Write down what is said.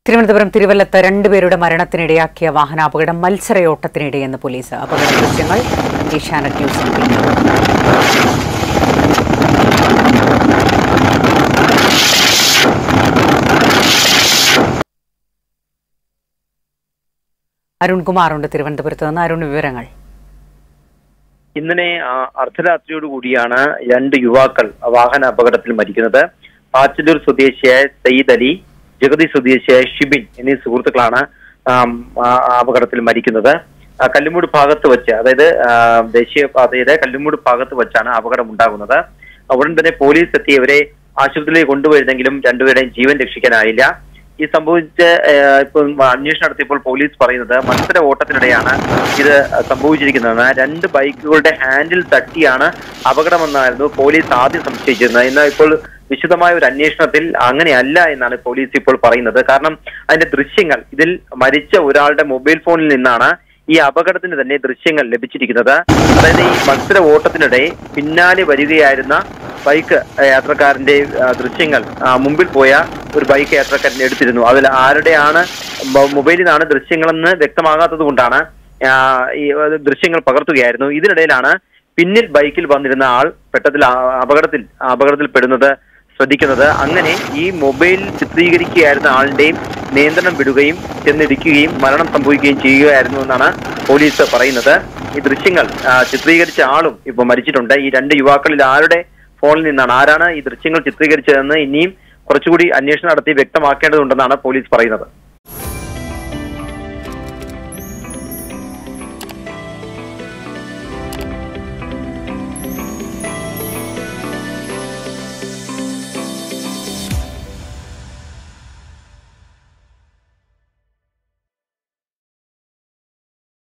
തിരുവനന്തപുരം തിരുവല്ലത്ത് രണ്ടുപേരുടെ മരണത്തിനിടയാക്കിയ വാഹനാപകടം മത്സരയോട്ടത്തിനിടെയെന്ന് പോലീസ് അപകട ദൃശ്യങ്ങൾ ഏഷ്യാനെറ്റ് ന്യൂസിൽ പിന്നീട് അരുൺകുമാറുണ്ട് തിരുവനന്തപുരത്ത് നിന്ന് അരുൺ വിവരങ്ങൾ ഇന്നലെ ആ, അർദ്ധരാത്രിയോടുകൂടിയാണ് രണ്ട് യുവാക്കൾ വാഹന അപകടത്തിൽ മരിക്കുന്നത് പാച്ചല്ലൂർ സ്വദേശിയായ സയ്യിദ് അലി ജഗതി സ്വദേശിയായ ഷിബിൻ എന്നീ സുഹൃത്തുക്കളാണ് ആം, ആ, ആ അപകടത്തിൽ മരിക്കുന്നത് ആ, കല്ലുമൂട് ഭാഗത്ത് വെച്ച് അതായത് ആ, ദേശീയപാതയുടെ കല്ലുമൂട് ഭാഗത്ത് വെച്ചാണ് അപകടം ഉണ്ടാകുന്നത് ഉടൻ തന്നെ പോലീസ് എത്തി ഇവരെ ആശുപത്രിയിലേക്ക് കൊണ്ടുപോയിരുന്നെങ്കിലും രണ്ടുപേരുടെയും ജീവൻ രക്ഷിക്കാനായില്ല ഈ സംഭവിച്ച ഏഹ്, ഇപ്പോൾ അന്വേഷണം നടത്തിയപ്പോൾ പോലീസ് പറയുന്നത് മത്സര ഓട്ടത്തിനിടെയാണ് ഇത് സംഭവിച്ചിരിക്കുന്നത് രണ്ട് ബൈക്കുകളുടെ ഹാൻഡിൽ തട്ടിയാണ് അപകടമെന്നായിരുന്നു പോലീസ് ആദ്യം സംശയിച്ചിരുന്നത് എന്നാൽ ഇപ്പോൾ വിശദമായ ഒരു അന്വേഷണത്തിൽ അങ്ങനെയല്ല എന്നാണ് പോലീസ് ഇപ്പോൾ പറയുന്നത് കാരണം അതിന്റെ ദൃശ്യങ്ങൾ ഇതിൽ മരിച്ച ഒരാളുടെ മൊബൈൽ ഫോണിൽ നിന്നാണ് ഈ അപകടത്തിന് തന്നെ ദൃശ്യങ്ങൾ ലഭിച്ചിരിക്കുന്നത് അതായത് ഈ മത്സര ഓട്ടത്തിനിടെ പിന്നാലെ വരികയായിരുന്ന ബൈക്ക് യാത്രക്കാരന്റെ ആ, ദൃശ്യങ്ങൾ ആ, മുമ്പിൽ പോയ ഒരു ബൈക്ക് യാത്രക്കാരൻ എടുത്തിരുന്നു അതിൽ ആരുടെയാണ് മൊ- മൊബൈലിൽ നിന്നാണ് ദൃശ്യങ്ങളെന്ന് വ്യക്തമാകാത്തത് കൊണ്ടാണ് ആ, ഈ അത് ദൃശ്യങ്ങൾ പകർത്തുകയായിരുന്നു ഇതിനിടയിലാണ് പിന്നിൽ ബൈക്കിൽ വന്നിരുന്ന ആൾ പെട്ടതിൽ ആ- അപകടത്തിൽ അപകടത്തിൽ പെടുന്നത് ശ്രദ്ധിക്കുന്നത് അങ്ങനെ ഈ മൊബൈൽ ചിത്രീകരിക്കുകയായിരുന്ന ആളുടെയും നിയന്ത്രണം വിടുകയും ചെന്നിടിക്കുകയും മരണം സംഭവിക്കുകയും ചെയ്യുകയായിരുന്നു എന്നാണ് പോലീസ് പറയുന്നത് ഈ ദൃശ്യങ്ങൾ ആ, ചിത്രീകരിച്ച ആളും ഇപ്പൊ മരിച്ചിട്ടുണ്ട് ഈ രണ്ട് യുവാക്കളിൽ ആരുടെ ഫോണിൽ നിന്നാണ് ആരാണ് ഈ ദൃശ്യങ്ങൾ ചിത്രീകരിച്ചതെന്ന് ഇനിയും കുറച്ചുകൂടി അന്വേഷണം നടത്തി വ്യക്തമാക്കേണ്ടതുണ്ടെന്നാണ് പോലീസ് പറയുന്നത്